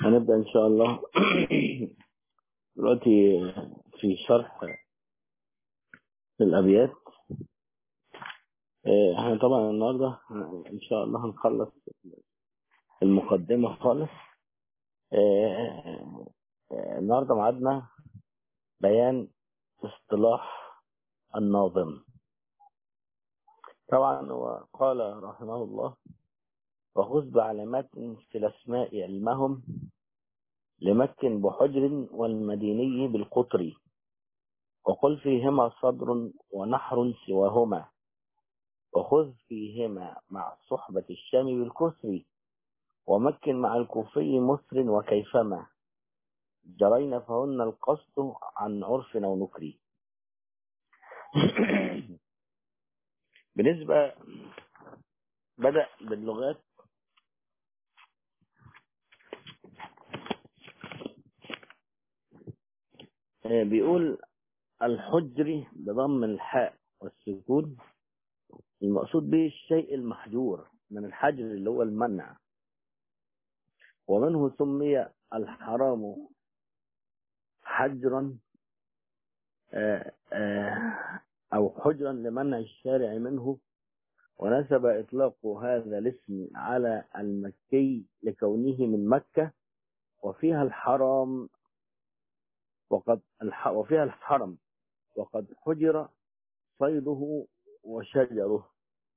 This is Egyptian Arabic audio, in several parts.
هنبدأ إن شاء الله دلوقتي في شرح الأبيات آه، احنا طبعا النهاردة إن شاء الله هنخلص المقدمة خالص آه، آه، النهاردة معادنا بيان اصطلاح الناظم طبعا هو قال رحمه الله وخذ بعلامات في الأسماء علمهم لمكن بحجر والمديني بالقطر وقل فيهما صدر ونحر سواهما وخذ فيهما مع صحبة الشام بالكسر ومكن مع الكوفي مسر وكيفما جرينا فهن القصد عن عرف أو نكري بالنسبة بدأ باللغات بيقول الحجري بضم الحاء والسكون المقصود به الشيء المحجور من الحجر اللي هو المنع ومنه سمي الحرام حجرا أو حجرا لمنع الشارع منه ونسب إطلاق هذا الاسم على المكي لكونه من مكة وفيها الحرام وقد الح... وفيها الحرم وقد حجر صيده وشجره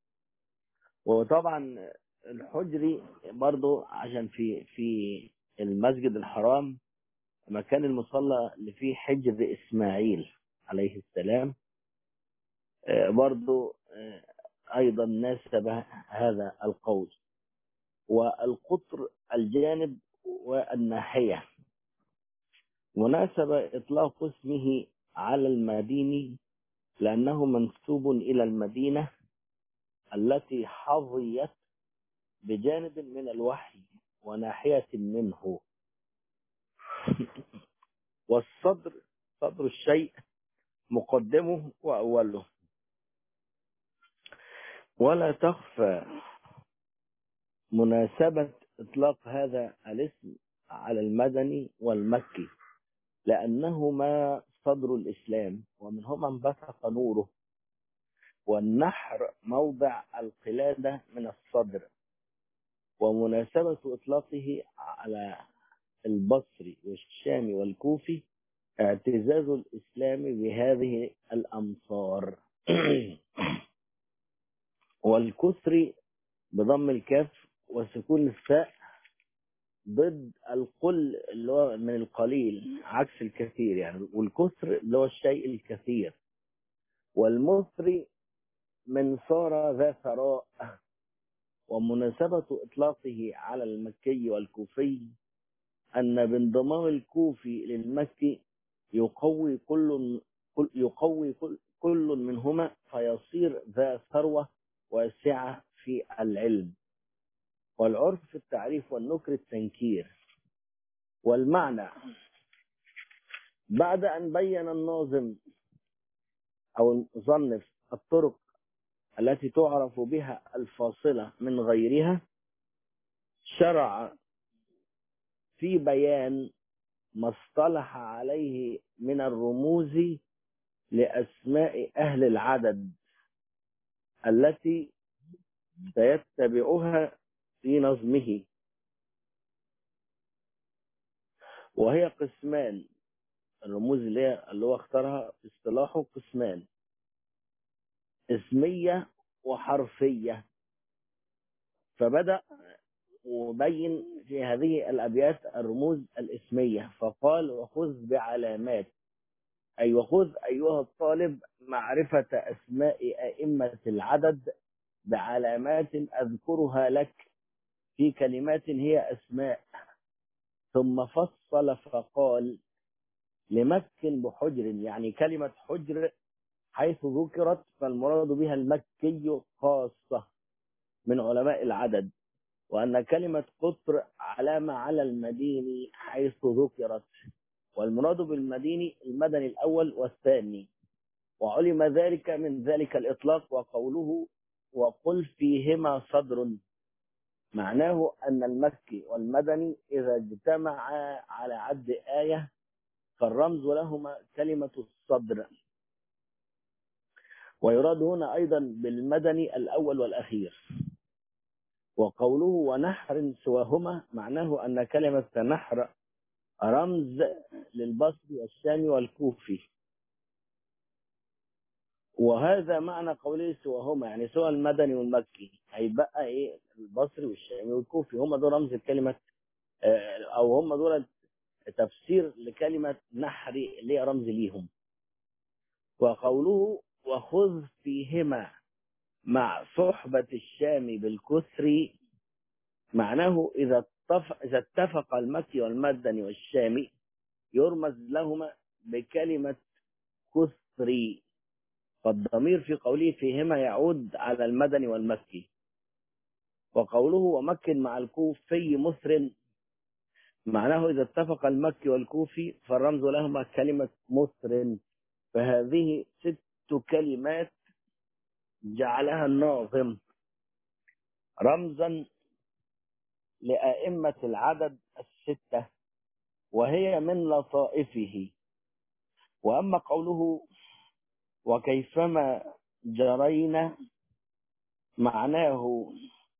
وطبعا الحجري برضو عشان في في المسجد الحرام مكان المصلى اللي فيه حجر إسماعيل عليه السلام برضو أيضا ناسب هذا القول والقطر الجانب والناحية مناسب إطلاق اسمه على المديني لأنه منسوب إلى المدينة التي حظيت بجانب من الوحي وناحية منه والصدر صدر الشيء مقدمه وأوله ولا تخفى مناسبة إطلاق هذا الاسم على المدني والمكي لأنهما صدر الإسلام ومنهما انبثق نوره والنحر موضع القلادة من الصدر ومناسبة إطلاقه على البصري والشامي والكوفي اعتزاز الإسلام بهذه الأمصار والكسري بضم الكاف وسكون الساء ضد القل اللي هو من القليل عكس الكثير يعني والكثر اللي هو الشيء الكثير والمصري من صار ذا ثراء ومناسبة إطلاقه على المكي والكوفي أن بانضمام الكوفي للمكي يقوي كل يقوي كل, كل منهما فيصير ذا ثروة واسعة في العلم والعرف في التعريف والنكر التنكير والمعنى بعد أن بين الناظم أو المصنف الطرق التي تعرف بها الفاصلة من غيرها شرع في بيان ما اصطلح عليه من الرموز لأسماء أهل العدد التي سيتبعها في نظمه وهي قسمان الرموز اللي هي اللي هو اختارها في اصطلاحه قسمان اسمية وحرفية فبدأ وبين في هذه الأبيات الرموز الاسمية فقال وخذ بعلامات أي وخذ أيها الطالب معرفة أسماء أئمة العدد بعلامات أذكرها لك في كلمات هي أسماء ثم فصل فقال لمكن بحجر يعني كلمة حجر حيث ذكرت فالمراد بها المكي خاصة من علماء العدد وأن كلمة قطر علامة على المديني حيث ذكرت والمراد بالمديني المدني الأول والثاني وعلم ذلك من ذلك الإطلاق وقوله وقل فيهما صدر معناه أن المكي والمدني إذا اجتمعا على عد آية فالرمز لهما كلمة الصدر ويراد هنا أيضا بالمدني الأول والأخير وقوله ونحر سواهما معناه أن كلمة نحر رمز للبصري والشامي والكوفي وهذا معنى قوله سواهما يعني سوى المدني والمكي هيبقى ايه البصري والشامي والكوفي هم دول رمز الكلمة آه، او هم دول تفسير لكلمة نحري اللي هي رمز ليهم وقوله وخذ فيهما مع صحبة الشام بالكسر معناه إذا اتفق, إذا اتفق المكي والمدني والشامي يرمز لهما بكلمة كسري فالضمير في قوله فيهما يعود على المدني والمكي وقوله ومكن مع الكوفي مسر معناه إذا اتفق المكي والكوفي فالرمز لهما كلمة مسر فهذه ست كلمات جعلها الناظم رمزا لأئمة العدد الستة وهي من لطائفه وأما قوله وكيفما جرينا معناه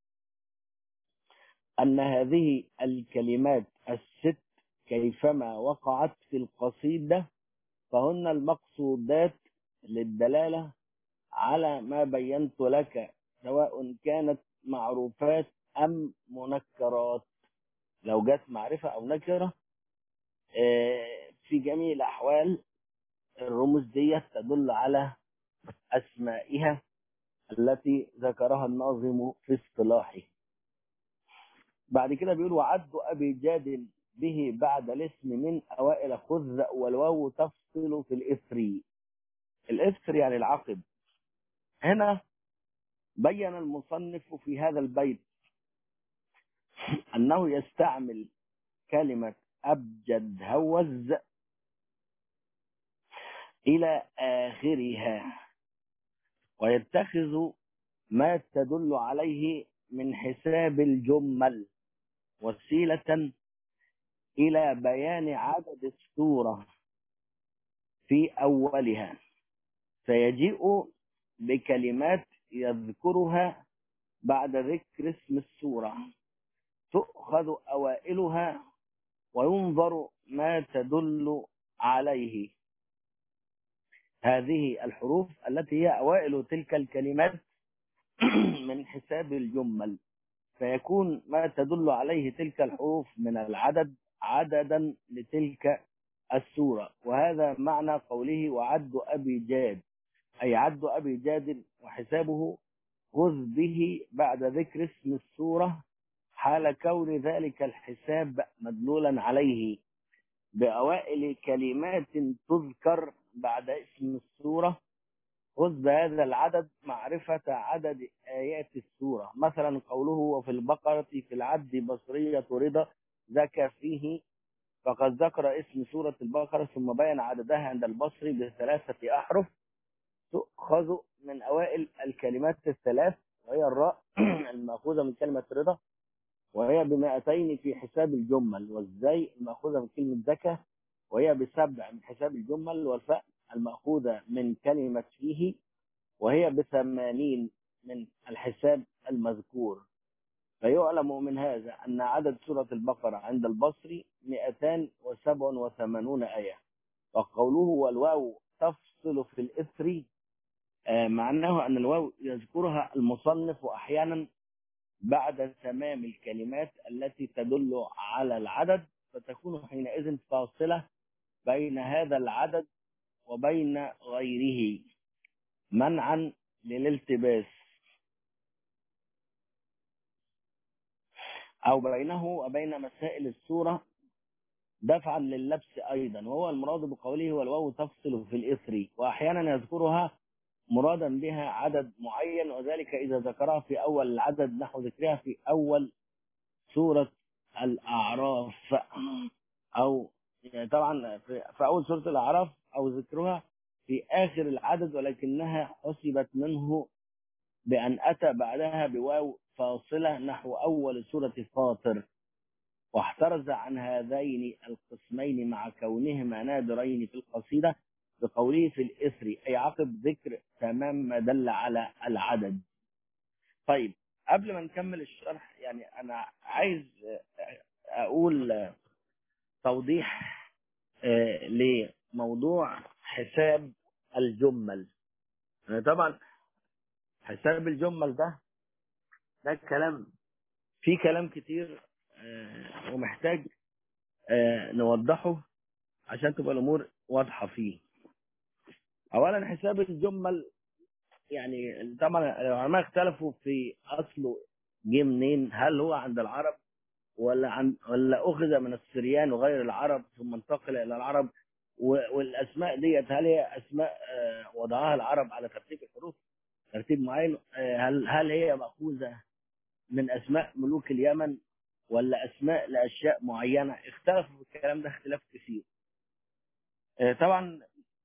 أن هذه الكلمات الست كيفما وقعت في القصيدة فهن المقصودات للدلالة على ما بينت لك سواء كانت معروفات أم منكرات لو جت معرفة أو نكرة آه، في جميع الأحوال الرموز دي تدل على أسمائها التي ذكرها الناظم في اصطلاحه بعد كده بيقول وعد أبي جاد به بعد الاسم من أوائل خذ والواو تفصل في الإثر الإثر يعني العقب هنا بين المصنف في هذا البيت أنه يستعمل كلمة أبجد هوز إلى آخرها ويتخذ ما تدل عليه من حساب الجمل وسيلة إلى بيان عدد السورة في أولها فيجيء بكلمات يذكرها بعد ذكر اسم السورة تؤخذ أوائلها وينظر ما تدل عليه هذه الحروف التي هي أوائل تلك الكلمات من حساب الجمل فيكون ما تدل عليه تلك الحروف من العدد عددا لتلك السورة وهذا معنى قوله وعد أبي جاد أي عد أبي جاد وحسابه خذ به بعد ذكر اسم السورة حال كون ذلك الحساب مدلولا عليه بأوائل كلمات تذكر بعد اسم السورة خذ بهذا العدد معرفة عدد آيات السورة مثلا قوله وفي البقرة في العبد بصرية رضا ذكى فيه فقد ذكر اسم سورة البقرة ثم بين عددها عند البصري بثلاثة أحرف تؤخذ من أوائل الكلمات الثلاث وهي الراء المأخوذة من كلمة رضا وهي بمائتين في حساب الجمل والزي المأخوذة من كلمة ذكى وهي بسبع من حساب الجمل والفاء المأخوذة من كلمة فيه وهي بثمانين من الحساب المذكور فيعلم من هذا أن عدد سورة البقرة عند البصري 287 آية وقوله والواو تفصل في الإثر آه، معناه أن الواو يذكرها المصنف أحيانا بعد تمام الكلمات التي تدل على العدد فتكون حينئذ فاصلة بين هذا العدد وبين غيره منعا للالتباس أو بينه وبين مسائل السورة دفعا لللبس أيضا وهو المراد بقوله والواو تفصل في الإثر وأحيانا يذكرها مرادا بها عدد معين وذلك إذا ذكرها في أول العدد نحو ذكرها في أول سورة الأعراف أو يعني طبعا في في أول سورة الأعراف أو ذكرها في آخر العدد ولكنها حسبت منه بأن أتى بعدها بواو فاصلة نحو أول سورة فاطر واحترز عن هذين القسمين مع كونهما نادرين في القصيدة بقوله في الإثر أي عقب ذكر تمام ما دل على العدد طيب قبل ما نكمل الشرح يعني أنا عايز أقول توضيح لموضوع حساب الجمل طبعا حساب الجمل ده ده كلام في كلام كتير ومحتاج نوضحه عشان تبقى الامور واضحه فيه اولا حساب الجمل يعني طبعا العلماء اختلفوا في اصله جه منين هل هو عند العرب ولا عن ولا اخذ من السريان وغير العرب ثم انتقل الى العرب والاسماء ديت هل هي اسماء وضعها العرب على ترتيب الحروف ترتيب معين هل هل هي ماخوذه من اسماء ملوك اليمن ولا اسماء لاشياء معينه اختلفوا في الكلام ده اختلاف كثير طبعا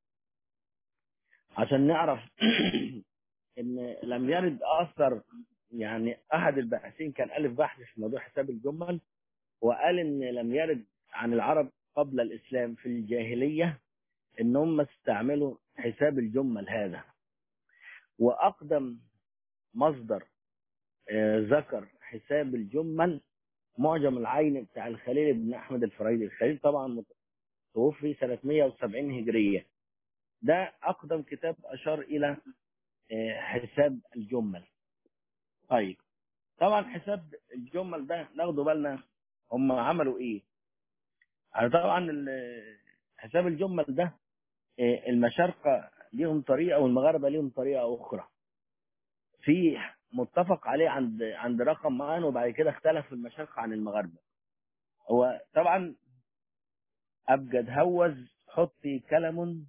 عشان نعرف ان لم يرد اثر يعني احد الباحثين كان الف بحث في موضوع حساب الجمل وقال ان لم يرد عن العرب قبل الاسلام في الجاهليه ان هم استعملوا حساب الجمل هذا واقدم مصدر ذكر حساب الجمل معجم العين بتاع الخليل بن احمد الفريدي الخليل طبعا توفي سنه 170 هجريه ده اقدم كتاب اشار الى حساب الجمل طيب طبعا حساب الجمل ده ناخده بالنا هم عملوا ايه يعني طبعا حساب الجمل ده المشارقه ليهم طريقه والمغاربه ليهم طريقه اخرى في متفق عليه عند عند رقم معين وبعد كده اختلف المشارقه عن المغاربه هو طبعا ابجد هوز حطي كلم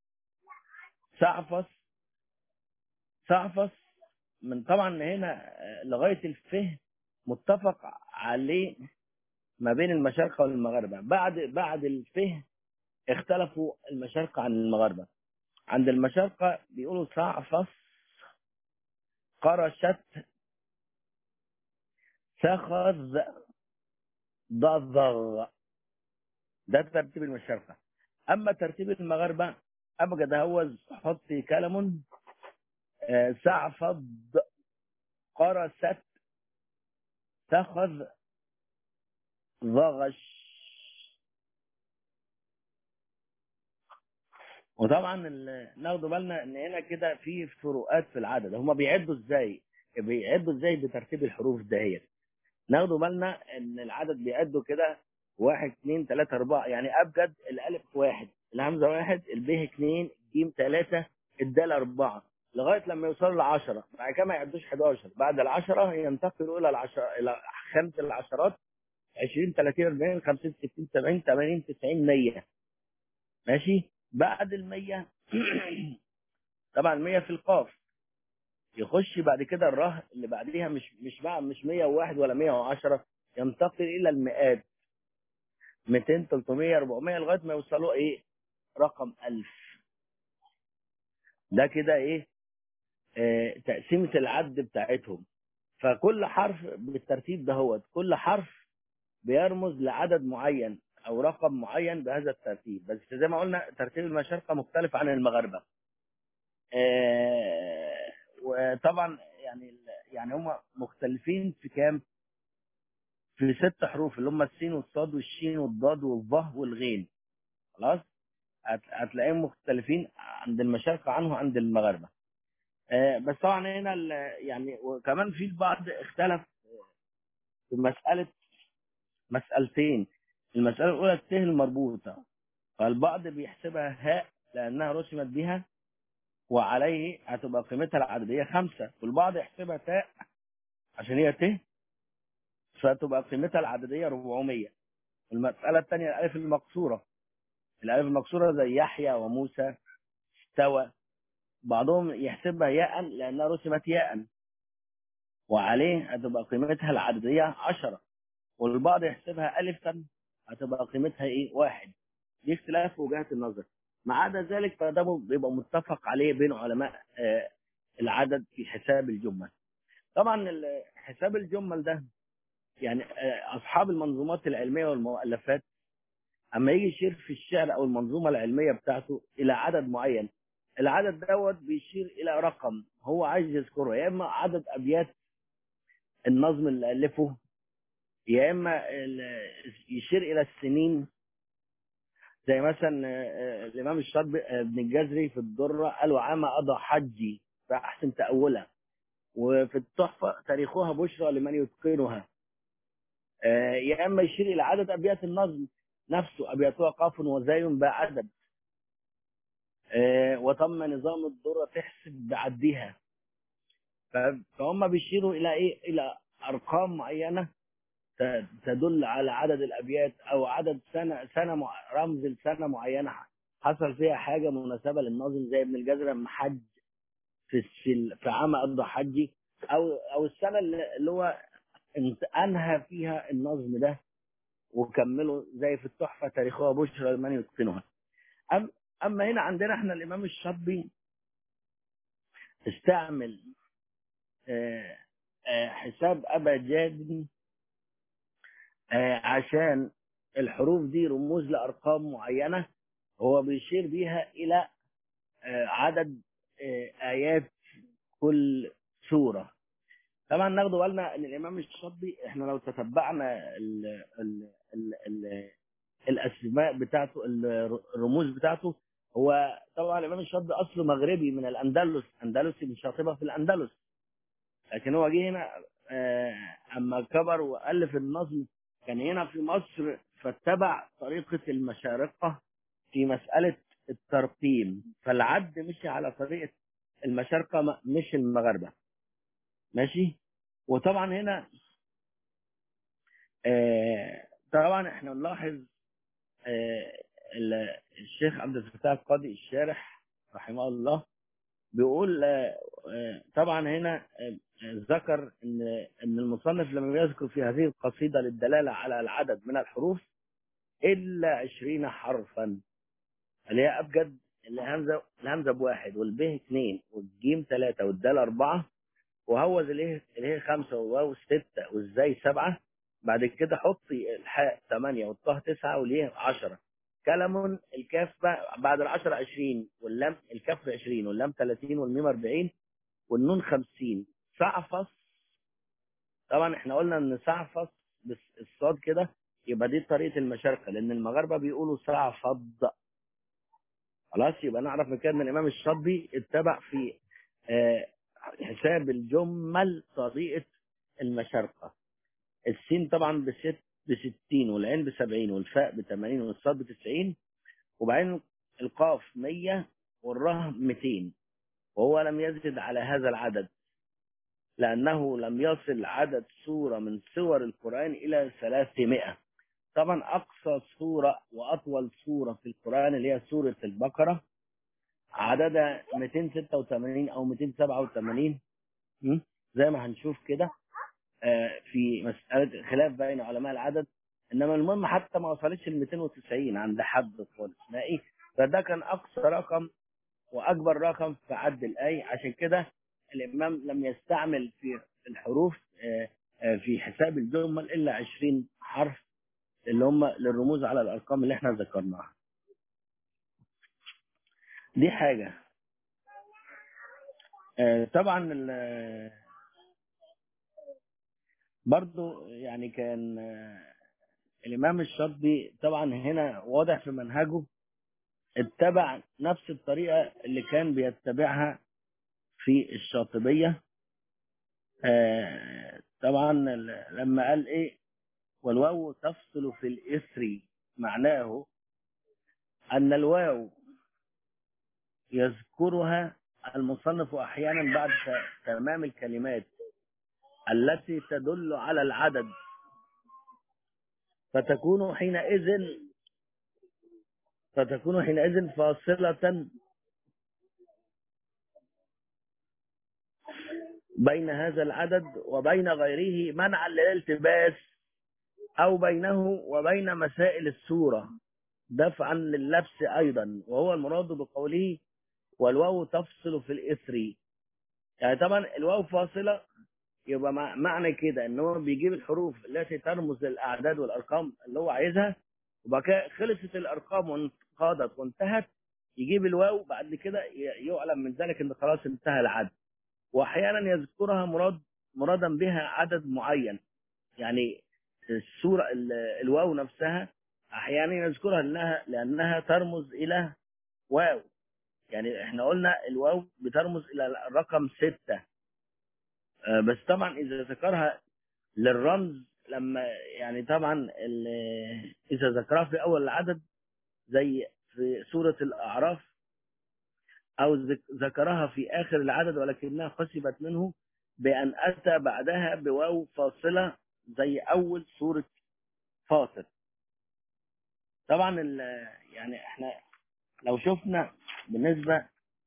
سعفص سعفص من طبعا هنا لغايه الفه متفق عليه ما بين المشارقه والمغاربه بعد بعد الفه اختلفوا المشارقه عن المغاربه عند المشارقه بيقولوا سعفص قرشت سخذ ضضغ ده ترتيب المشارقه اما ترتيب المغاربه ابجد هوز حطي كلم سعفض قرست تخذ ضغش وطبعا ناخدوا بالنا ان هنا كده في فروقات في العدد هما بيعدوا ازاي بيعدوا ازاي بترتيب الحروف دهيت ناخدوا بالنا ان العدد بيعدوا كده واحد اثنين ثلاثة أربعة يعني أبجد الألف واحد الهمزة واحد البه اثنين الجيم ثلاثة الدال أربعة لغاية لما يوصلوا لعشرة بعد كده ما يعدوش 11 بعد العشرة ينتقلوا إلى العشرة إلى خمس العشرات 20 30 40 50 60 70 80 90 100 ماشي بعد ال 100 طبعا 100 في القاف يخش بعد كده الره اللي بعديها مش مش بقى مش 101 ولا 110 ينتقل الى المئات 200 300 400 لغايه ما يوصلوا ايه رقم 1000 ده كده ايه آه تقسيمه العد بتاعتهم فكل حرف بالترتيب ده هو كل حرف بيرمز لعدد معين او رقم معين بهذا الترتيب بس زي ما قلنا ترتيب المشارقه مختلف عن المغاربه آه وطبعا يعني يعني هم مختلفين في كام في ست حروف اللي هم السين والصاد والشين والضاد والظه والغين خلاص هتلاقيهم مختلفين عند المشارقه عنه عند المغاربه آه بس طبعا هنا يعني وكمان في البعض اختلف في مساله مسألتين المسألة الأولى الته المربوطة فالبعض بيحسبها هاء لأنها رسمت بها وعليه هتبقى قيمتها العددية خمسة والبعض يحسبها تاء عشان هي ته فتبقى قيمتها العددية 400 المسألة الثانية الألف المقصورة الألف المقصورة زي يحيى وموسى استوى بعضهم يحسبها ياء لأنها رسمت ياء وعليه هتبقى قيمتها العددية 10 والبعض يحسبها ألفا هتبقى قيمتها إيه؟ واحد. دي اختلاف وجهات النظر. ما عدا ذلك فده بيبقى متفق عليه بين علماء العدد في حساب الجمل طبعا ال- حساب الجمل ده يعني آه، اصحاب المنظومات العلميه والمؤلفات اما يجي يشير في الشعر او المنظومه العلميه بتاعته الى عدد معين العدد دوت بيشير الى رقم هو عايز يذكره يا اما عدد ابيات النظم اللي الفه يا اما ال- يشير الى السنين زي مثلا آه، آه، الامام الشاطبي آه، ابن الجزري في الدره قال وعام قضى حجي فاحسن تاولها وفي التحفه تاريخها بشرى لمن يتقنها آه، يا اما يشير الى عدد ابيات النظم نفسه ابياتها قاف وزاي بعدد آه، وتم نظام الدره تحسب بعدها ف- فهم بيشيروا الى ايه الى ارقام معينه ت- تدل على عدد الابيات او عدد سنه سنه مع- رمز لسنه معينه حصل فيها حاجه مناسبه للناظم زي ابن الجزر لما حج في في ال- في عام قضى حجي او او السنه اللي اللي هو انت- انهى فيها النظم ده وكمله زي في التحفه تاريخها بشرى لمن يتقنها أم اما هنا عندنا احنا الامام الشاطبي استعمل آه، آه، حساب ابا جاد آه، عشان الحروف دي رموز لارقام معينه هو بيشير بيها الى آه، عدد آه، ايات كل سوره طبعا ناخد بالنا ان الامام الشاطبي احنا لو تتبعنا ال ال ال ال الاسماء بتاعته الرموز بتاعته هو طبعا الامام الشاطبي اصله مغربي من الاندلس اندلسي من شاطبه في الاندلس لكن هو جه هنا آه، اما كبر والف النظم كان هنا في مصر فاتبع طريقه المشارقه في مساله الترقيم فالعد مشي على طريقه المشارقه م- مش المغاربه ماشي وطبعا هنا آه، طبعا احنا نلاحظ آه، ال- الشيخ عبد الفتاح القاضي الشارح رحمه الله بيقول آه، آه، طبعا هنا آه، آه، ذكر ان ان المصنف لم يذكر في هذه القصيده للدلاله على العدد من الحروف الا 20 حرفا اللي هي ابجد الهمزه الهمزه بواحد والبه اثنين والجيم ثلاثه والدال اربعه وهوز الايه الايه خمسه والواو سته والزاي سبعه بعد كده حطي الحاء ثمانيه والطه تسعه واليه عشره كلم الكاف بقى- بعد العشرة عشرين واللام الكاف عشرين واللام ثلاثين والميم أربعين والنون خمسين سعفص طبعا احنا قلنا ان سعفص بس الصاد كده يبقى دي طريقة المشارقة لأن المغاربة بيقولوا سعفض خلاص يبقى نعرف من كده ان الإمام الشاطبي اتبع في آه، حساب الجمل طريقة المشارقة السين طبعا بست بستين والعين بسبعين والفاء بثمانين والصاد بتسعين وبعدين القاف مية والره ميتين وهو لم يزد على هذا العدد لأنه لم يصل عدد سورة من سور القرآن إلى ثلاثمائة طبعا أقصى سورة وأطول سورة في القرآن اللي هي سورة البقرة عددها 286 أو 287 م? زي ما هنشوف كده آه، في مسألة خلاف بين علماء العدد إنما المهم حتى ما وصلتش ل 290 عند حد خالص مائي فده كان أقصى رقم وأكبر رقم في عد الآية عشان كده الإمام لم يستعمل في الحروف آه، آه، في حساب الجمل إلا 20 حرف اللي هم للرموز على الأرقام اللي احنا ذكرناها دي حاجة آه، طبعا ال- برضو يعني كان آه، الإمام الشاطبي طبعا هنا واضح في منهجه اتبع نفس الطريقة اللي كان بيتبعها في الشاطبية آه، طبعا ال- لما قال ايه والواو تفصل في الإثر معناه أن الواو يذكرها المصنف أحيانا بعد ت- تمام الكلمات التي تدل على العدد فتكون حينئذ فتكون حينئذ فاصلة بين هذا العدد وبين غيره منعا للالتباس أو بينه وبين مسائل السورة دفعا لللبس أيضا وهو المراد بقوله والواو تفصل في الإثر يعني طبعا الواو فاصلة يبقى مع- معنى كده ان هو بيجيب الحروف التي ترمز للاعداد والارقام اللي هو عايزها وبعد كده خلصت الارقام وانقضت وانتهت يجيب الواو بعد كده ي- يعلم من ذلك ان خلاص انتهى العدد واحيانا يذكرها مراد مرادا بها عدد معين يعني السوره ال- الواو نفسها احيانا يذكرها لانها لانها ترمز الى واو يعني احنا قلنا الواو بترمز الى الرقم ستة آه، بس طبعا اذا ذكرها للرمز لما يعني طبعا ال- اذا ذكرها في اول العدد زي في سورة الاعراف او ذك- ذكرها في اخر العدد ولكنها خسبت منه بان اتى بعدها بواو فاصلة زي اول سورة فاطر طبعا ال- يعني احنا لو شفنا بالنسبة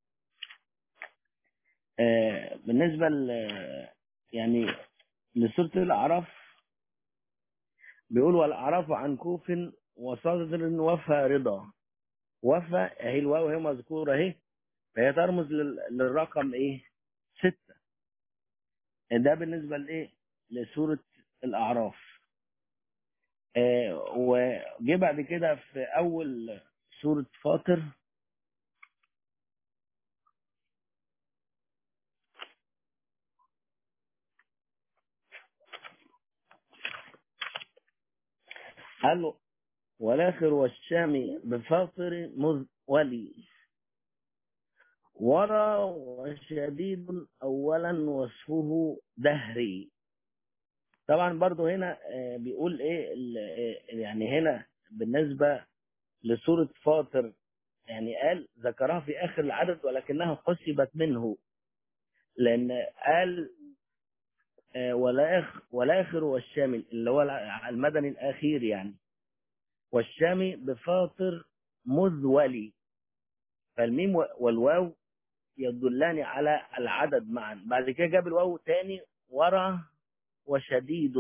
آه، بالنسبة ل- يعني لسورة الأعراف بيقول والأعراف عن كوف وصدر وفارضة وفى اهي الواو هي مذكورة اهي فهي ترمز لل- للرقم ايه ستة ده بالنسبة لايه لسورة الأعراف آه، وجه بعد كده في أول سورة فاطر قال له والآخر والشام بفاطر مذ ولي ورى وشديد أولا وصفه دهري طبعا برضو هنا آه، بيقول ايه ال- آه، يعني هنا بالنسبة لسورة فاطر يعني قال ذكرها في آخر العدد ولكنها حسبت منه لأن قال آه، والآخر والآخر والشامل اللي هو الع- المدني الأخير يعني والشامي بفاطر مذولي فالميم والواو يدلان على العدد معا بعد كده جاب الواو تاني ورى وشديد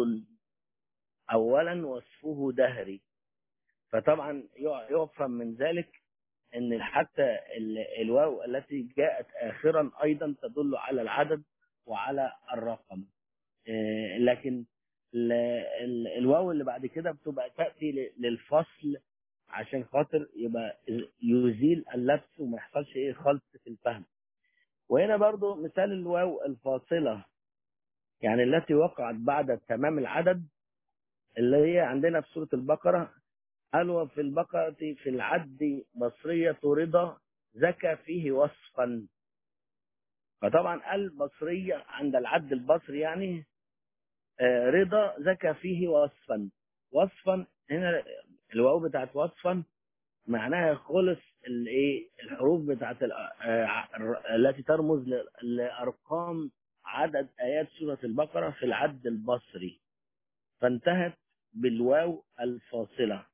اولا وصفه دهري فطبعا يع- يفهم من ذلك ان حتى ال- الواو التي جاءت اخرا ايضا تدل على العدد وعلى الرقم آه، لكن ال- ال- الواو اللي بعد كده بتبقى تاتي ل- للفصل عشان خاطر يبقى يزيل اللبس وما يحصلش ايه خلط في الفهم وهنا برضو مثال الواو الفاصلة يعني التي وقعت بعد تمام العدد اللي هي عندنا في سورة البقرة قال وفي البقرة في العد بصرية رضا زكى فيه وصفا فطبعا قال بصرية عند العد البصري يعني آه، رضا زكى فيه وصفا وصفا هنا الواو بتاعت وصفا معناها خلص الايه الحروف بتاعت ال- آه، التي ترمز ل- لارقام عدد ايات سوره البقره في العد البصري فانتهت بالواو الفاصله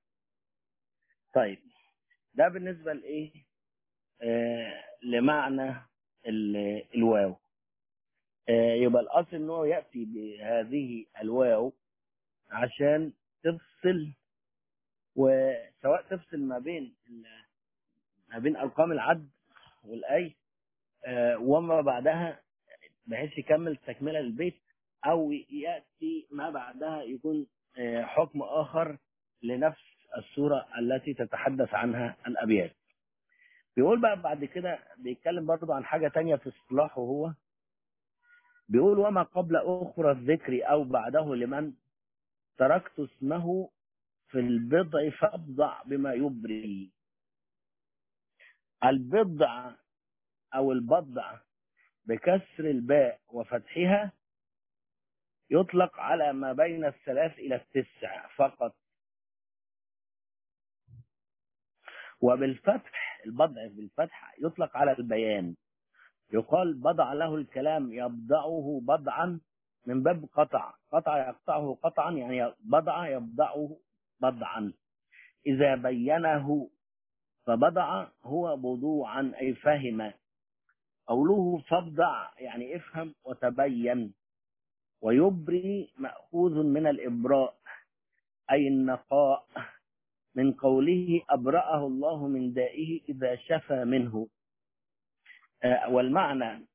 طيب ده بالنسبه لايه آه لمعنى ال- الواو آه يبقى الاصل ان هو ياتي بهذه الواو عشان تفصل وسواء تفصل ما بين ال- ما بين ارقام العد والاي آه، وما بعدها بحيث يكمل تكمله للبيت او ياتي ما بعدها يكون آه، حكم اخر لنفس السوره التي تتحدث عنها الابيات بيقول بقى بعد كده بيتكلم برضه عن حاجه تانية في اصطلاحه هو بيقول وما قبل اخرى الذكر او بعده لمن تركت اسمه في البضع فابضع بما يبري البضع او البضع بكسر الباء وفتحها يطلق على ما بين الثلاث إلى التسع فقط وبالفتح البضع بالفتح يطلق على البيان يقال بضع له الكلام يبضعه بضعا من باب قطع قطع يقطعه قطعا يعني بضع يبضعه بضعا إذا بينه فبضع هو بضوعا أي فهم قوله فابضع يعني افهم وتبين ويبري مأخوذ من الإبراء أي النقاء من قوله أبرأه الله من دائه إذا شفى منه آه، والمعنى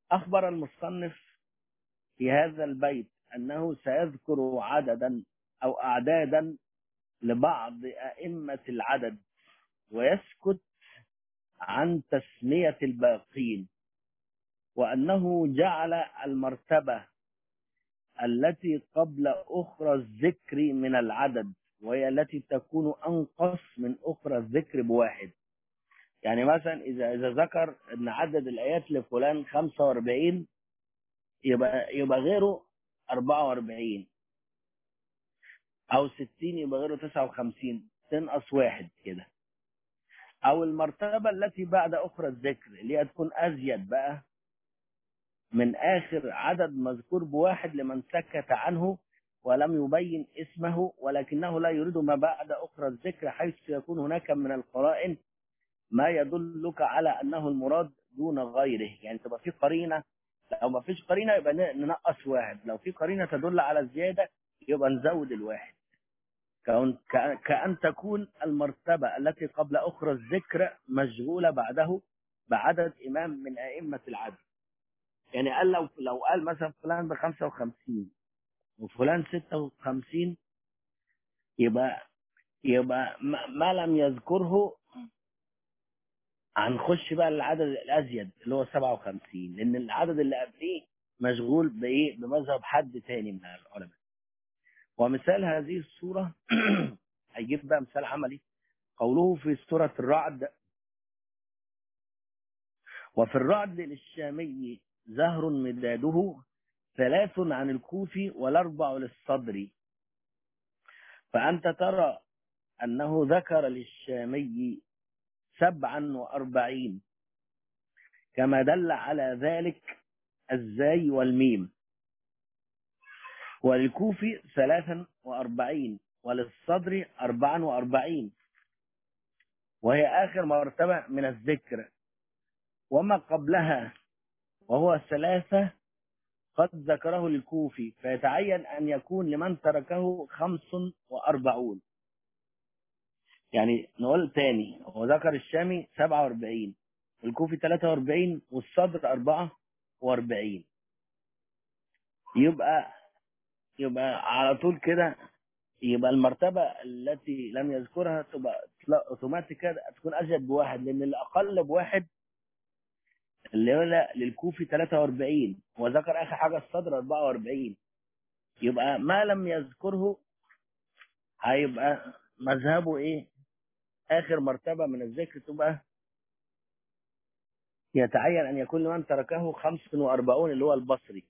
أخبر المصنف في هذا البيت أنه سيذكر عددا أو أعدادا لبعض أئمة العدد ويسكت عن تسمية الباقين وأنه جعل المرتبة التي قبل أخرى الذكر من العدد وهي التي تكون أنقص من أخرى الذكر بواحد يعني مثلا إذا إذا ذكر أن عدد الآيات لفلان 45 يبقى يبقى غيره 44 أو 60 يبقى غيره 59 تنقص واحد كده أو المرتبة التي بعد أخرى الذكر اللي هي تكون أزيد بقى من آخر عدد مذكور بواحد لمن سكت عنه ولم يبين اسمه ولكنه لا يريد ما بعد أخرى الذكر حيث يكون هناك من القرائن ما يدلك على أنه المراد دون غيره يعني تبقى في قرينة لو ما فيش قرينة يبقى ننقص واحد لو في قرينة تدل على الزيادة يبقى نزود الواحد كأن, كأن تكون المرتبة التي قبل أخرى الذكر مشغولة بعده بعدد إمام من أئمة العدل يعني قال لو لو قال مثلا فلان ب 55 وفلان 56 يبقى يبقى ما لم يذكره هنخش بقى العدد الازيد اللي هو 57 لان العدد اللي قبليه مشغول بايه بمذهب حد تاني من العلماء ومثال هذه الصورة هيجيب بقى مثال عملي قوله في سورة الرعد وفي الرعد للشامي زهر مداده ثلاث عن الكوفي والأربع للصدر فأنت ترى أنه ذكر للشامي سبعا وأربعين كما دل على ذلك الزاي والميم وللكوفي ثلاثا وأربعين وللصدر أربعا وأربعين وهي آخر مرتبة من الذكر وما قبلها وهو ثلاثة قد ذكره للكوفي فيتعين أن يكون لمن تركه خمس وأربعون يعني نقول تاني هو ذكر الشامي 47 الكوفي 43 والصدر 44 يبقى يبقى على طول كده يبقى المرتبة التي لم يذكرها تبقى اوتوماتيك كده تكون ازيد بواحد لان الاقل بواحد اللي هو للكوفي 43 وذكر اخر حاجة الصدر 44 يبقى ما لم يذكره هيبقى مذهبه ايه اخر مرتبة من الذكر تبقى يتعين ان يكون لمن تركه 45 اللي هو البصري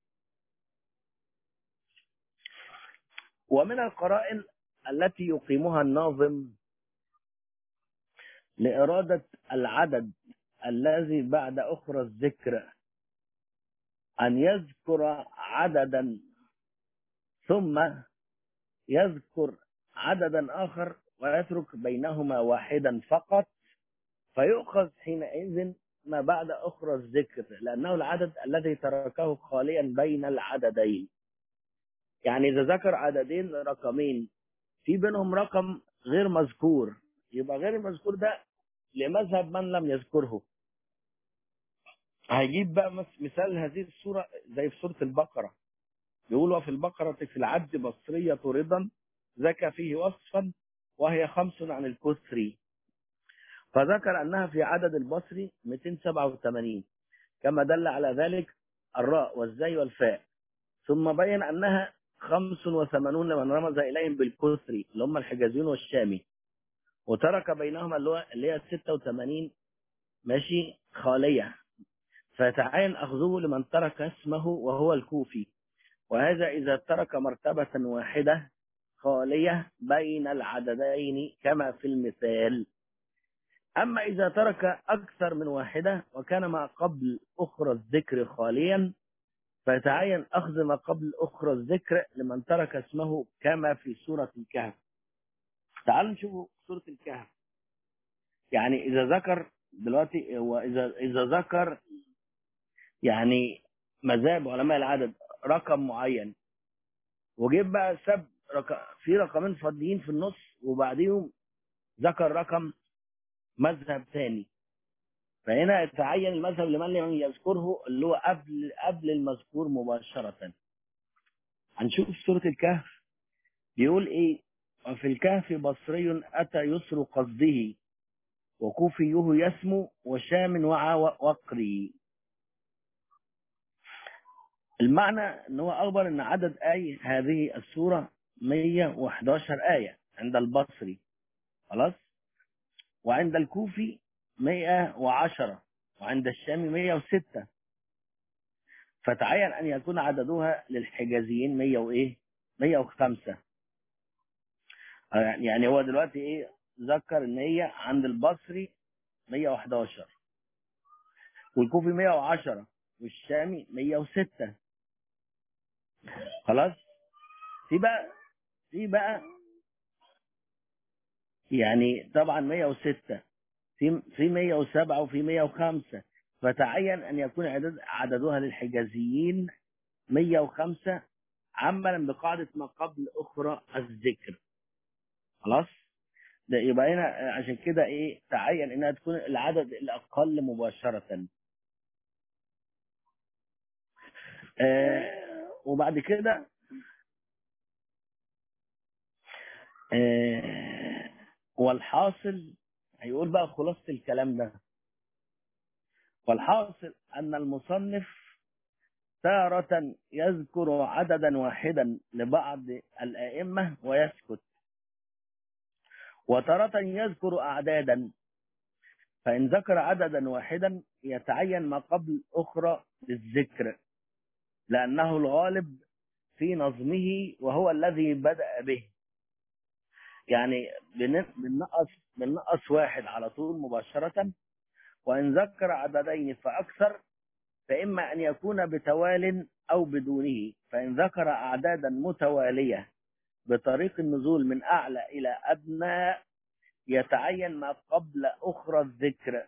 ومن القرائن التي يقيمها الناظم لإرادة العدد الذي بعد أخرى الذكر أن يذكر عددا ثم يذكر عددا آخر ويترك بينهما واحدا فقط فيؤخذ حينئذ ما بعد أخرى الذكر لأنه العدد الذي تركه خاليا بين العددين يعني إذا ذكر عددين رقمين في بينهم رقم غير مذكور يبقى غير المذكور ده لمذهب من لم يذكره هيجيب بقى مثال هذه الصورة زي في سورة البقرة يقول وفي البقرة في العد بصرية رضا ذكى فيه وصفا وهي خمس عن الكسري فذكر أنها في عدد البصري 287 كما دل على ذلك الراء والزاي والفاء ثم بين أنها خمس وثمانون لمن رمز إليهم بالكسري اللي هم الحجازيون والشامي وترك بينهما اللي هي 86 ماشي خالية فتعين أخذه لمن ترك اسمه وهو الكوفي وهذا إذا ترك مرتبة واحدة خالية بين العددين كما في المثال أما إذا ترك أكثر من واحدة وكان ما قبل أخرى الذكر خاليا فيتعين أخذ ما قبل أخرى الذكر لمن ترك اسمه كما في سورة الكهف تعالوا نشوف سورة الكهف يعني إذا ذكر دلوقتي وإذا إذا ذكر يعني مذاهب علماء العدد رقم معين وجيب بقى سب رقم في رقمين فاضيين في النص وبعديهم ذكر رقم مذهب ثاني فهنا يتعين المذهب لمن لم يذكره اللي هو قبل قبل المذكور مباشرة هنشوف سورة الكهف بيقول ايه وفي الكهف بصري أتى يسر قصده وكوفيه يسمو وشام وعى وقري المعنى ان هو اخبر ان عدد اي هذه السورة 111 آية عند البصري خلاص وعند الكوفي 110 وعند الشام 106 فتعين ان يكون عددها للحجازيين 100 وايه 105 يعني هو دلوقتي ايه ذكر ان هي عند البصري 111 والكوفي 110 والشامي 106 خلاص في بقى في بقى يعني طبعا 106 في في 107 وفي 105 فتعين ان يكون عدد عددها للحجازيين 105 عملا بقاعده ما قبل اخرى الذكر خلاص ده يبقى هنا عشان كده ايه تعين انها تكون العدد الاقل مباشره آه وبعد كده آه والحاصل هيقول بقى خلاصة الكلام ده والحاصل أن المصنف تارة يذكر عددا واحدا لبعض الأئمة ويسكت وتارة يذكر أعدادا فإن ذكر عددا واحدا يتعين ما قبل أخرى للذكر لأنه الغالب في نظمه وهو الذي بدأ به يعني بنقص بنقص واحد على طول مباشرة وإن ذكر عددين فأكثر فإما أن يكون بتوال أو بدونه فإن ذكر أعدادا متوالية بطريق النزول من أعلى إلى أدنى يتعين ما قبل أخرى الذكر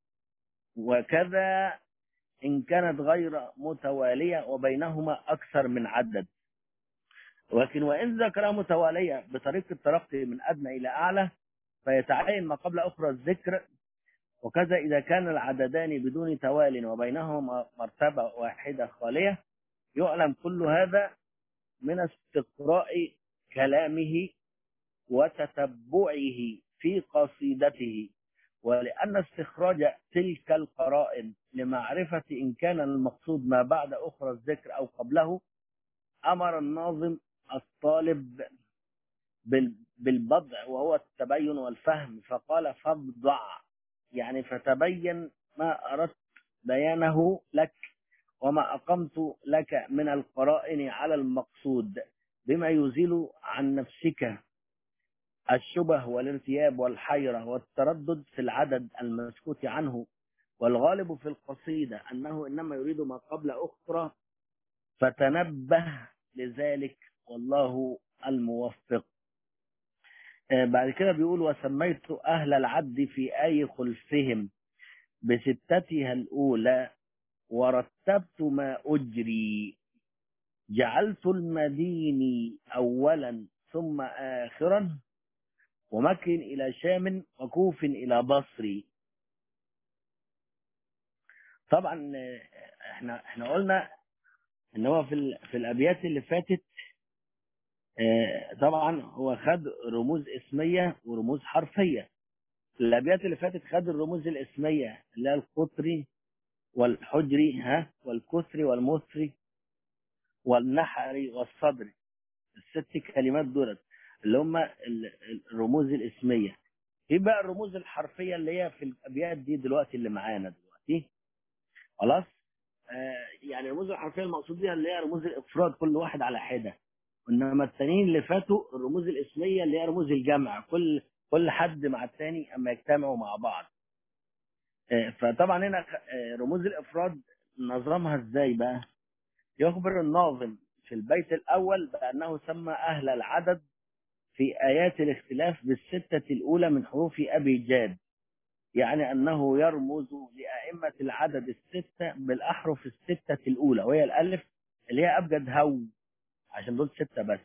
وكذا إن كانت غير متوالية وبينهما أكثر من عدد ولكن وإن ذكر متوالية بطريق الترقي من أدنى إلى أعلى فيتعين ما قبل أخرى الذكر وكذا إذا كان العددان بدون توال وبينهما مرتبة واحدة خالية يعلم كل هذا من استقراء كلامه وتتبعه في قصيدته ولأن استخراج تلك القرائن لمعرفة إن كان المقصود ما بعد أخرى الذكر أو قبله أمر الناظم الطالب بالبضع وهو التبين والفهم فقال فابضع يعني فتبين ما أردت بيانه لك وما أقمت لك من القرائن على المقصود بما يزيل عن نفسك الشبه والارتياب والحيرة والتردد في العدد المسكوت عنه والغالب في القصيدة أنه إنما يريد ما قبل أخرى فتنبه لذلك والله الموفق بعد كده بيقول وسميت أهل العد في أي خلفهم بستتها الأولى ورتبت ما أجري جعلت المديني أولا ثم آخرا ومكر إلى شام وكوف إلى بصري طبعا احنا احنا قلنا ان هو في في الابيات اللي فاتت طبعا هو خد رموز اسميه ورموز حرفيه الابيات اللي فاتت خد الرموز الاسميه اللي هي القطري والحجري ها والكسري والمصري والنحري والصدري الست كلمات دولت اللي هم الرموز الاسميه في بقى الرموز الحرفيه اللي هي في الابيات دي دلوقتي اللي معانا دلوقتي خلاص آه يعني الرموز الحرفيه المقصود بيها اللي هي رموز الافراد كل واحد على حده انما التانيين اللي فاتوا الرموز الاسميه اللي هي رموز الجمع كل كل حد مع الثاني اما يجتمعوا مع بعض آه فطبعا هنا آه رموز الافراد نظمها ازاي بقى يخبر الناظم في البيت الاول بانه سمى اهل العدد في آيات الاختلاف بالستة الأولى من حروف أبي جاد يعني أنه يرمز لأئمة العدد الستة بالأحرف الستة الأولى وهي الألف اللي هي أبجد هو عشان دول ستة بس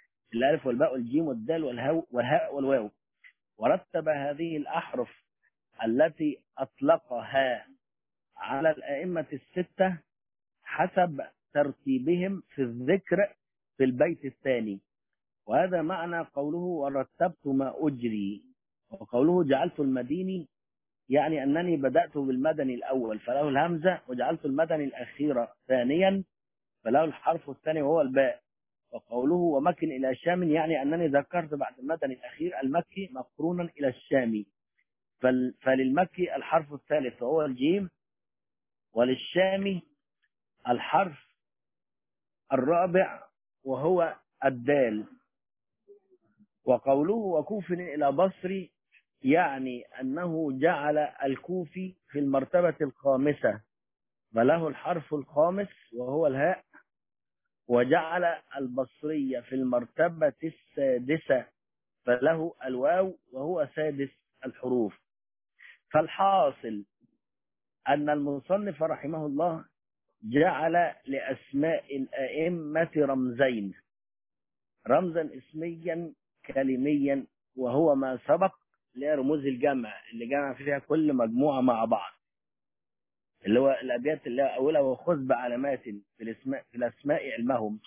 الألف والباء والجيم والدال والهاء والهاء والواو ورتب هذه الأحرف التي أطلقها على الأئمة الستة حسب ترتيبهم في الذكر في البيت الثاني وهذا معنى قوله ورتبت ما أجري وقوله جعلت المديني يعني أنني بدأت بالمدني الأول فله الهمزة وجعلت المدني الأخير ثانيا فله الحرف الثاني وهو الباء وقوله ومكن إلى شام يعني أنني ذكرت بعد المدني الأخير المكي مقرونا إلى الشامي فل- فللمكي الحرف الثالث وهو الجيم وللشامي الحرف الرابع وهو الدال وقوله وكوف إلى بصري يعني أنه جعل الكوفي في المرتبة الخامسة فله الحرف الخامس وهو الهاء وجعل البصري في المرتبة السادسة فله الواو وهو سادس الحروف فالحاصل أن المصنف رحمه الله جعل لأسماء الأئمة رمزين رمزا اسميا كلميا وهو ما سبق لرموز الجمع اللي جمع فيها كل مجموعة مع بعض اللي هو الأبيات اللي هي أولها وخذ بعلامات في الاسماء في الأسماء علمهم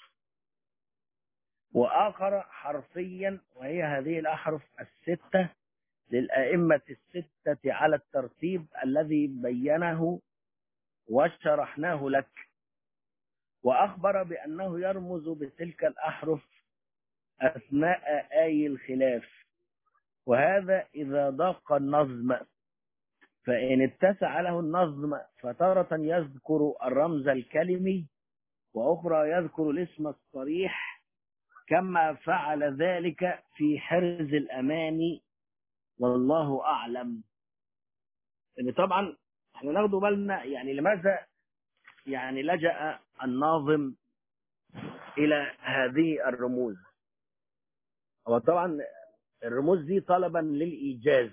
وآخر حرفيا وهي هذه الأحرف الستة للأئمة الستة على الترتيب الذي بينه وشرحناه لك وأخبر بأنه يرمز بتلك الأحرف أثناء آي الخلاف وهذا إذا ضاق النظم فإن اتسع له النظم فتارة يذكر الرمز الكلمي وأخرى يذكر الاسم الصريح كما فعل ذلك في حرز الأماني والله أعلم يعني طبعا احنا ناخد بالنا يعني لماذا يعني لجأ الناظم إلى هذه الرموز هو طبعا الرموز دي طلبا للإيجاز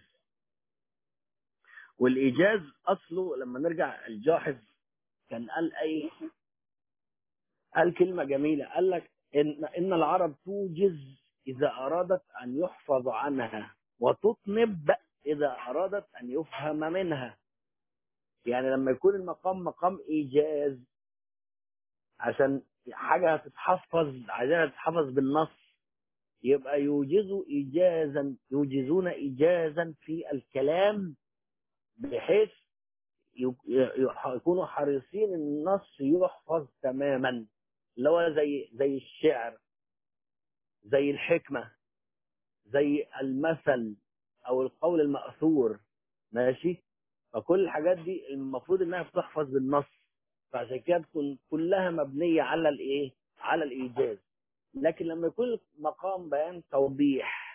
والإيجاز أصله لما نرجع الجاحظ كان قال أي قال كلمة جميلة قال لك إن, إن العرب توجز إذا أرادت أن يحفظ عنها وتطنب إذا أرادت أن يفهم منها يعني لما يكون المقام مقام إيجاز عشان حاجة هتتحفظ عايزينها تتحفظ بالنص يبقى يوجزوا إيجازا يوجزون إيجازا في الكلام بحيث يكونوا حريصين ان النص يحفظ تماما اللي هو زي زي الشعر زي الحكمة زي المثل او القول المأثور ماشي فكل الحاجات دي المفروض انها بتحفظ بالنص فعشان كده تكون كلها مبنية على الايه على الايجاز لكن لما يكون مقام بيان توضيح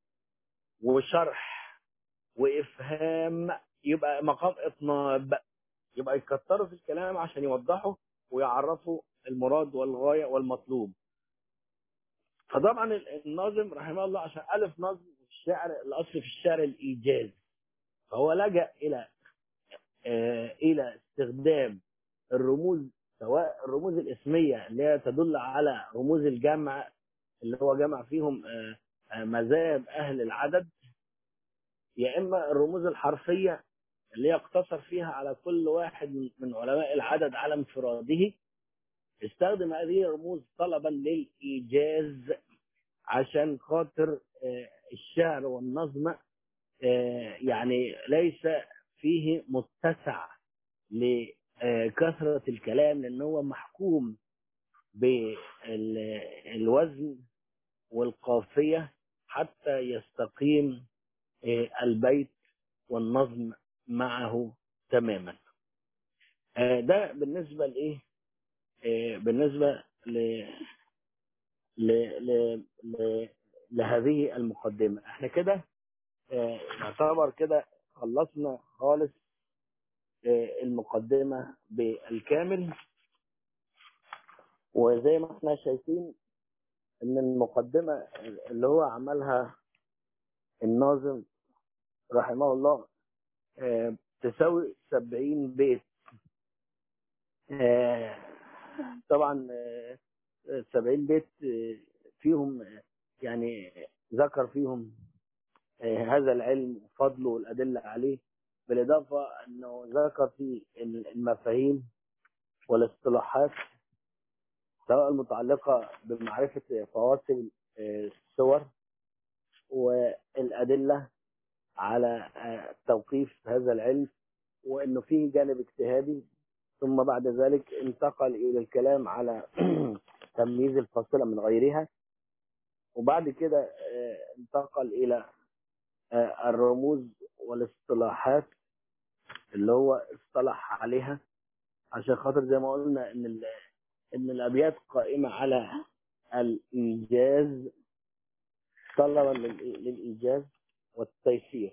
وشرح وافهام يبقى مقام اطناب يبقى يكتروا في الكلام عشان يوضحوا ويعرفوا المراد والغايه والمطلوب فطبعا الناظم رحمه الله عشان الف نظم الشعر الاصل في الشعر الايجاز فهو لجا الى آه الى استخدام الرموز سواء الرموز الاسميه اللي هي تدل على رموز الجمع اللي هو جمع فيهم آه آه مذاهب اهل العدد يا اما الرموز الحرفيه اللي يقتصر فيها على كل واحد من علماء العدد على انفراده استخدم هذه الرموز طلبا للايجاز عشان خاطر الشعر والنظم يعني ليس فيه متسع لكثرة الكلام لأن هو محكوم بالوزن والقافية حتى يستقيم البيت والنظم معه تماما ده بالنسبة لإيه بالنسبة ل... ل... ل... ل... لهذه المقدمة احنا كده نعتبر كده خلصنا خالص المقدمة بالكامل وزي ما احنا شايفين ان المقدمة اللي هو عملها الناظم رحمه الله تساوي سبعين بيت طبعا سبعين بيت فيهم يعني ذكر فيهم هذا العلم وفضله والأدلة عليه بالإضافة أنه ذكر في المفاهيم والاصطلاحات سواء المتعلقة بمعرفة فواصل الصور والأدلة على توقيف هذا العلم وأنه فيه جانب اجتهادي ثم بعد ذلك انتقل إلى الكلام على تمييز الفاصلة من غيرها وبعد كده انتقل إلى الرموز والاصطلاحات اللي هو اصطلح عليها عشان خاطر زي ما قلنا ان ان الابيات قائمه على الايجاز طلبا للايجاز والتيسير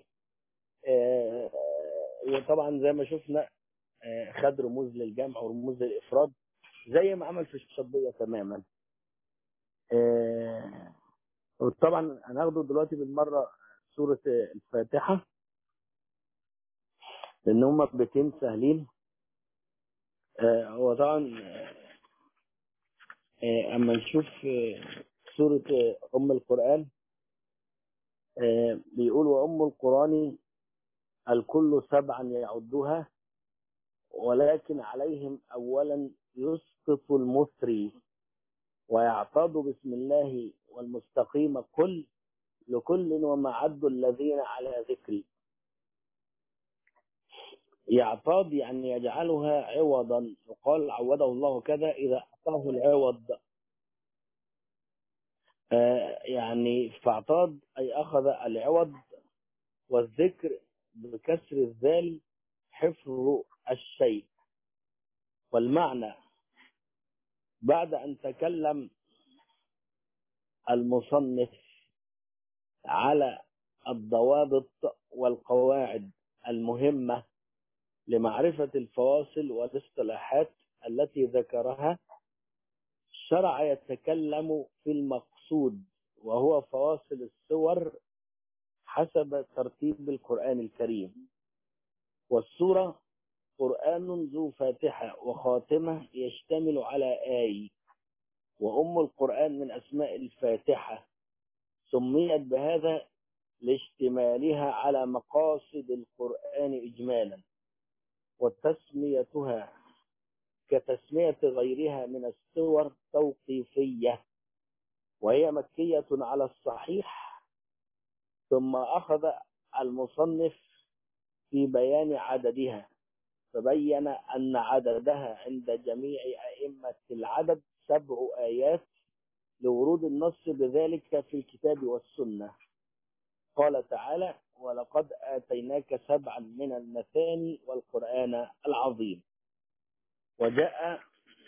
وطبعا زي ما شفنا خد رموز للجمع ورموز للافراد زي ما عمل في الشطبيه تماما وطبعا هناخده دلوقتي بالمره سوره الفاتحه لان هم بيتين سهلين هو طبعا اما نشوف سورة أم القرآن بيقول وأم القرآن الكل سبعا يعدها ولكن عليهم أولا يسقط المثري ويعتض بسم الله والمستقيم كل لكل وما عد الذين على ذكري يعتاض يعني يجعلها عوضا يقال عوضه الله كذا إذا أعطاه العوض آه يعني فاعتاض أي أخذ العوض والذكر بكسر الذال حفظ الشيء والمعنى بعد أن تكلم المصنف على الضوابط والقواعد المهمه لمعرفة الفواصل والاصطلاحات التي ذكرها شرع يتكلم في المقصود وهو فواصل السور حسب ترتيب القرآن الكريم والسورة قرآن ذو فاتحة وخاتمة يشتمل على آي وأم القرآن من أسماء الفاتحة سميت بهذا لاشتمالها على مقاصد القرآن إجمالا وتسميتها كتسمية غيرها من السور توقيفية وهي مكية على الصحيح ثم أخذ المصنف في بيان عددها فبين أن عددها عند جميع أئمة العدد سبع آيات لورود النص بذلك في الكتاب والسنة قال تعالى ولقد آتيناك سبعا من المثاني والقرآن العظيم وجاء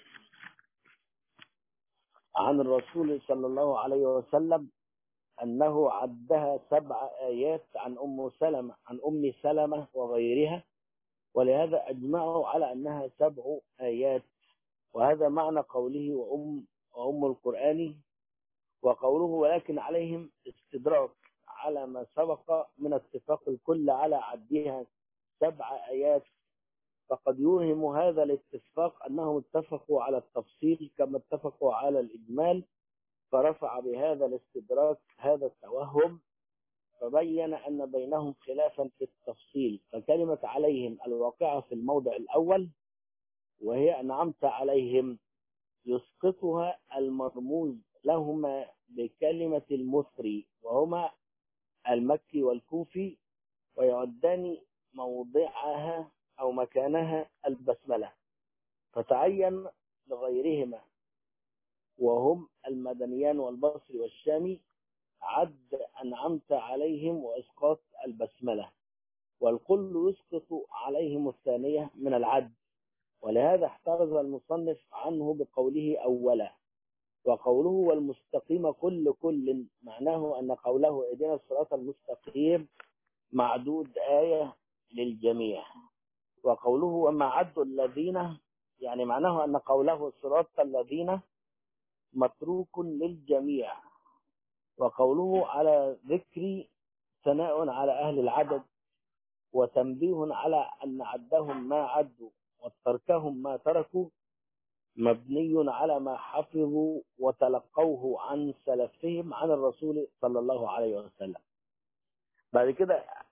عن الرسول صلى الله عليه وسلم أنه عدها سبع آيات عن أم سلمة عن أم سلمة وغيرها ولهذا أجمعوا على أنها سبع آيات وهذا معنى قوله وأم وأم القرآن وقوله ولكن عليهم استدراك على ما سبق من اتفاق الكل على عدها سبع آيات فقد يوهم هذا الاتفاق أنهم اتفقوا على التفصيل كما اتفقوا على الإجمال فرفع بهذا الاستدراك هذا التوهم فبين أن بينهم خلافا في التفصيل فكلمة عليهم الواقعة في الموضع الأول وهي أنعمت عليهم يسقطها المرموز لهما بكلمة المثري وهما المكي والكوفي ويعدان موضعها أو مكانها البسملة فتعين لغيرهما وهم المدنيان والبصري والشامي عد أنعمت عليهم وإسقاط البسملة والكل يسقط عليهم الثانية من العد ولهذا احترز المصنف عنه بقوله أولا وقوله والمستقيم كل كل معناه أن قوله اهدنا الصراط المستقيم معدود آية للجميع وقوله وما عد الذين يعني معناه أن قوله صراط الذين متروك للجميع وقوله على ذكر ثناء على أهل العدد وتنبيه على أن عدهم ما عدوا وتركهم ما تركوا مبني على ما حفظوا وتلقوه عن سلفهم عن الرسول صلى الله عليه وسلم بعد كده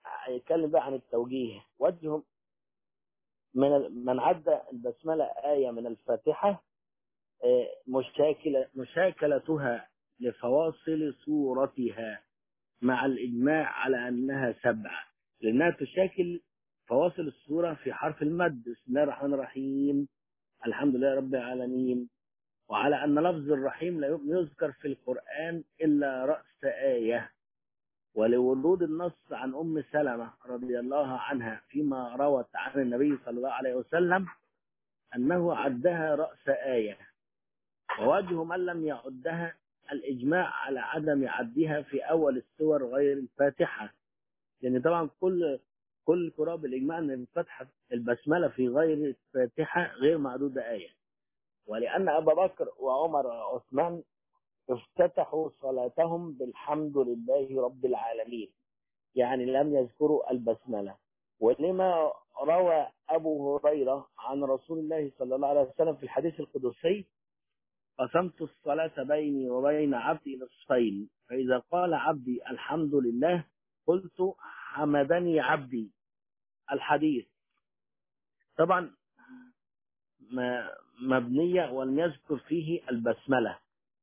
هيتكلم بقى عن التوجيه وجه من من عد البسملة آية من الفاتحة آه، مشاكلة مشاكلتها لفواصل سورتها مع الإجماع على أنها سبعة لأنها تشاكل فواصل السورة في حرف المد بسم الله الرحمن الرحيم الحمد لله رب العالمين وعلى أن لفظ الرحيم لا يذكر في القرآن إلا رأس آية ولورود النص عن أم سلمة رضي الله عنها فيما روت عن النبي صلى الله عليه وسلم أنه عدها رأس آية ووجه من لم يعدها الإجماع على عدم عدها في أول السور غير الفاتحة لأن طبعا كل كل قراء بالإجماع أن الفتحة البسملة في غير الفاتحة غير معدودة آية ولأن أبا بكر وعمر وعثمان افتتحوا صلاتهم بالحمد لله رب العالمين يعني لم يذكروا البسملة ولما روى أبو هريرة عن رسول الله صلى الله عليه وسلم في الحديث القدسي قسمت الصلاة بيني وبين عبدي نصفين فإذا قال عبدي الحمد لله قلت حمدني عبدي الحديث طبعا مبنية ولم يذكر فيه البسملة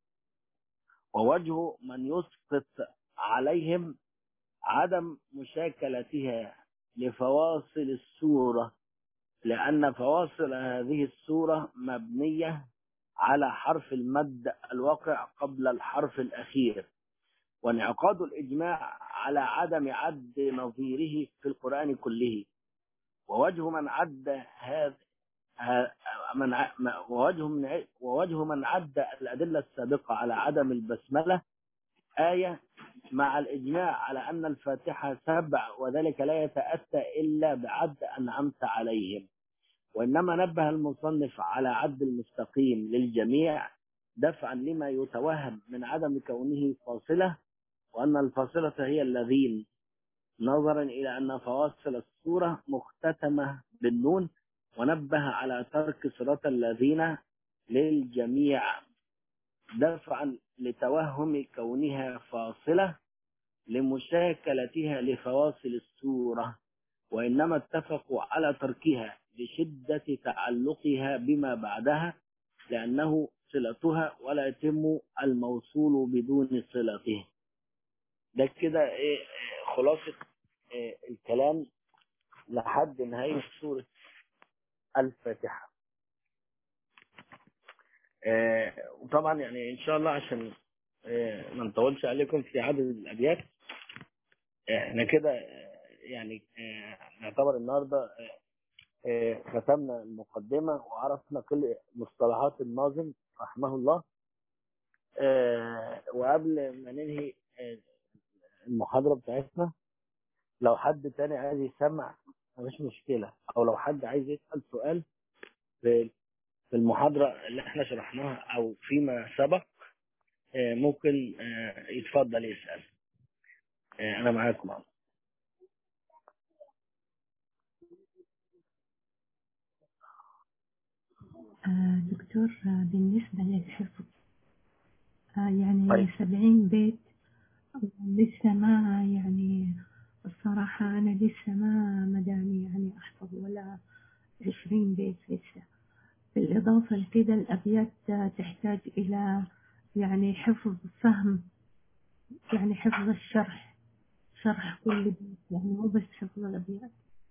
ووجه من يسقط عليهم عدم مشاكلتها لفواصل السورة لأن فواصل هذه السورة مبنية على حرف المد الواقع قبل الحرف الأخير وانعقاد الإجماع على عدم عد نظيره في القرآن كله ووجه من عد هذا من ووجه من ووجه من عد الأدلة السابقة على عدم البسملة آية مع الإجماع على أن الفاتحة سبع وذلك لا يتأتى إلا بعد أنعمت عليهم وإنما نبه المصنف على عد المستقيم للجميع دفعا لما يتوهم من عدم كونه فاصلة وأن الفاصلة هي الذين نظرا إلى أن فواصل السورة مختتمة بالنون ونبه على ترك صراط الذين للجميع دفعا لتوهم كونها فاصلة لمشاكلتها لفواصل السورة وإنما اتفقوا على تركها لشدة تعلقها بما بعدها لأنه صلتها ولا يتم الموصول بدون صلته ده كده ايه خلاصة إيه الكلام لحد نهاية سورة الفاتحة آه وطبعا يعني ان شاء الله عشان آه ما نطولش عليكم في عدد الابيات احنا آه كده يعني نعتبر النهارده ختمنا المقدمة وعرفنا كل مصطلحات الناظم رحمه الله وقبل ما ننهي المحاضرة بتاعتنا لو حد تاني عايز يسمع مفيش مشكلة أو لو حد عايز يسأل سؤال في في المحاضرة اللي احنا شرحناها أو فيما سبق ممكن يتفضل يسأل أنا معاكم عم. دكتور بالنسبة للحفظ يعني طيب. سبعين بيت لسه ما يعني الصراحة أنا لسه ما مداني يعني أحفظ ولا عشرين بيت لسه بالإضافة لكده الأبيات تحتاج إلى يعني حفظ فهم يعني حفظ الشرح شرح كل بيت يعني مو بس حفظ الأبيات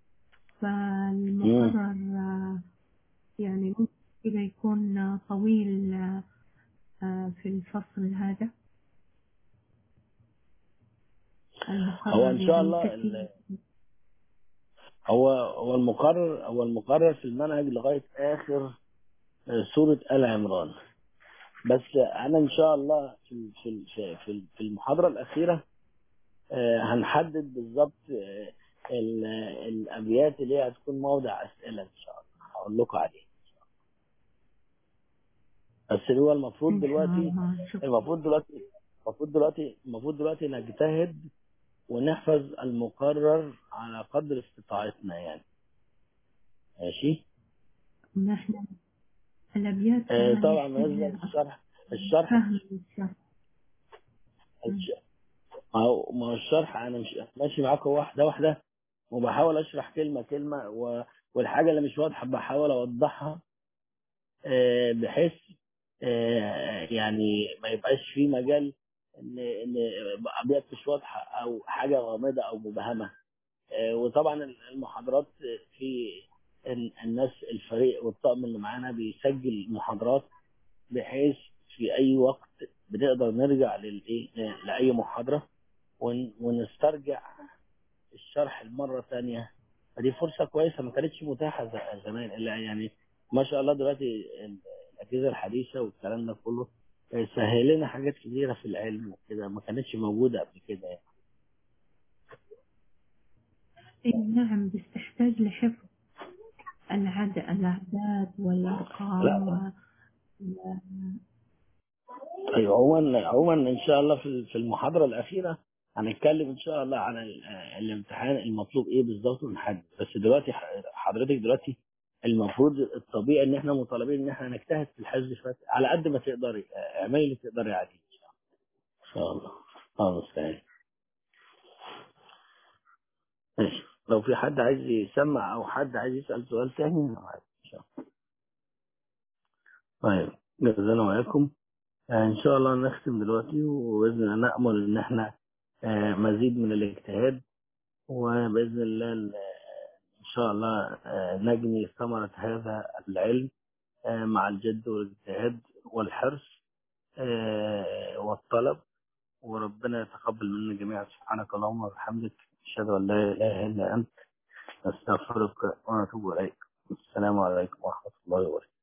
فالمقرر يعني ممكن كده يكون طويل في الفصل هذا هو ان شاء الله ال... هو هو المقرر هو المقرر في المنهج لغايه اخر سوره ال عمران بس انا ان شاء الله في في في في المحاضره الاخيره هنحدد بالظبط الابيات اللي هي هتكون موضع اسئله ان شاء الله هقول لكم عليه بس اللي هو المفروض دلوقتي المفروض دلوقتي المفروض دلوقتي المفروض دلوقتي نجتهد ونحفظ المقرر على قدر استطاعتنا يعني ماشي نحن الابيات آه طبعا بالنسبه للشرح الشرح الش... ما هو ما هو الشرح انا مش ماشي معاكم واحده واحده وبحاول اشرح كلمه كلمه و... والحاجه اللي مش واضحه بحاول اوضحها آه، بحيث آه، يعني ما يبقاش في مجال ان ان ابيات مش واضحه او حاجه غامضه او مبهمه آه، وطبعا المحاضرات في ال- الناس الفريق والطاقم اللي معانا بيسجل محاضرات بحيث في اي وقت بنقدر نرجع للايه لاي محاضره ون- ونسترجع الشرح المره ثانيه فدي فرصه كويسه ما كانتش متاحه ز- زمان الا يعني ما شاء الله دلوقتي ال- الاجهزه الحديثه والكلام ده كله آه، سهل لنا حاجات كتيره في العلم وكده ما كانتش موجوده قبل كده يعني. إيه نعم بس تحتاج لحفظ العد الأعداد والأرقام و... ايوه عموما عموما ان شاء الله في في المحاضره الاخيره هنتكلم ان شاء الله عن ال- الامتحان المطلوب ايه بالظبط ونحدد بس دلوقتي ح- حضرتك دلوقتي المفروض الطبيعي ان احنا مطالبين ان احنا نجتهد في الحفظ شويه على قد ما تقدري اعملي اللي تقدري عليه ان شاء الله خلاص يعني ماشي لو في حد عايز يسمع او حد عايز يسال سؤال تاني أنا معاك ان شاء الله طيب جزانا وإياكم ان شاء الله نختم دلوقتي وباذن الله نامل ان احنا آه، مزيد من الاجتهاد وباذن الله ال- ان شاء الله آه، نجني ثمره هذا العلم آه، مع الجد والاجتهاد والحرص آه، والطلب وربنا يتقبل منا جميعا سبحانك اللهم وبحمدك اشهد ان لا اله الا انت نستغفرك ونتوب اليك السلام عليكم ورحمه الله وبركاته